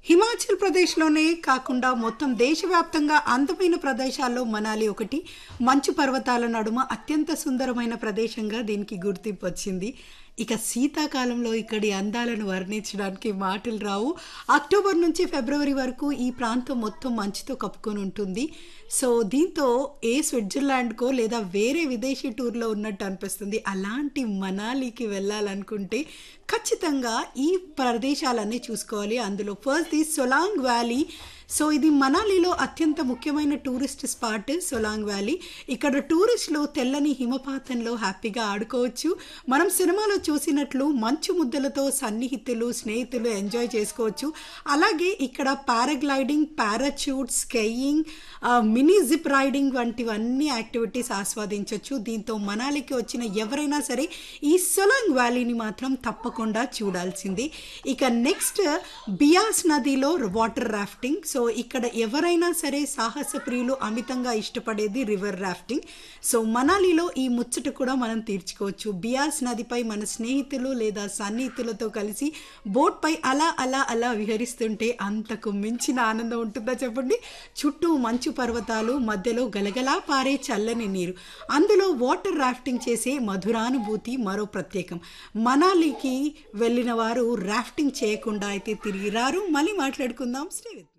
హిమాచల్ ప్రదేశ్లోనే కాకుండా మొత్తం దేశవ్యాప్తంగా అందమైన ప్రదేశాల్లో మనాలి ఒకటి మంచు పర్వతాల నడుమ అత్యంత సుందరమైన ప్రదేశంగా దీనికి గుర్తింపు వచ్చింది ఇక శీతాకాలంలో ఇక్కడి అందాలను వర్ణించడానికి మాటలు రావు అక్టోబర్ నుంచి ఫిబ్రవరి వరకు ఈ ప్రాంతం మొత్తం మంచుతో కప్పుకొని ఉంటుంది సో దీంతో ఏ స్విట్జర్లాండ్కో లేదా వేరే విదేశీ టూర్లో ఉన్నట్టు అనిపిస్తుంది అలాంటి మనాలికి వెళ్ళాలనుకుంటే ఖచ్చితంగా ఈ ప్రదేశాలన్నీ చూసుకోవాలి అందులో first the Solang valley so ఇది మనాలిలో అత్యంత ముఖ్యమైన టూరిస్ట్ స్పాట్ సొలాంగ్ వ్యాలీ ఇక్కడ టూరిస్టులు తెల్లని హిమపాతంలో హ్యాపీగా ఆడుకోవచ్చు మనం సినిమాలో చూసినట్లు మంచు ముద్దలతో సన్నిహితులు స్నేహితులు ఎంజాయ్ చేసుకోవచ్చు అలాగే ఇక్కడ paragliding parachute skiing mini zip riding వంటివన్నీ యాక్టివిటీస్ ఆస్వాదించవచ్చు దీంతో మనాలికి వచ్చిన ఎవరైనా సరే ఈ సొలాంగ్ వ్యాలీని మాత్రం తప్పకుండా చూడాల్సింది ఇక నెక్స్ట్ బియాస్ నదిలో వాటర్ రాఫ్టింగ్ సో ఇక్కడ ఎవరైనా సరే సాహస ప్రియులు అమితంగా ఇష్టపడేది రివర్ రాఫ్టింగ్ సో మనాలిలో ఈ ముచ్చట కూడా మనం తీర్చుకోవచ్చు బియాస్ నదిపై మన స్నేహితులు లేదా సన్నిహితులతో కలిసి బోట్ పై అలా అలా అలా విహరిస్తుంటే అంతకు మించిన ఆనందం ఉంటుందా చెప్పండి చుట్టూ మంచు పర్వతాలు మధ్యలో గలగలా పారే చల్లని నీరు అందులో వాటర్ రాఫ్టింగ్ చేసే మధురానుభూతి మరో ప్రత్యేకం మనాలికి వెళ్ళిన వారు రాఫ్టింగ్ చేయకుండా అయితే తిరిగి రారు మళ్ళీ మాట్లాడుకుందాం స్టే విత్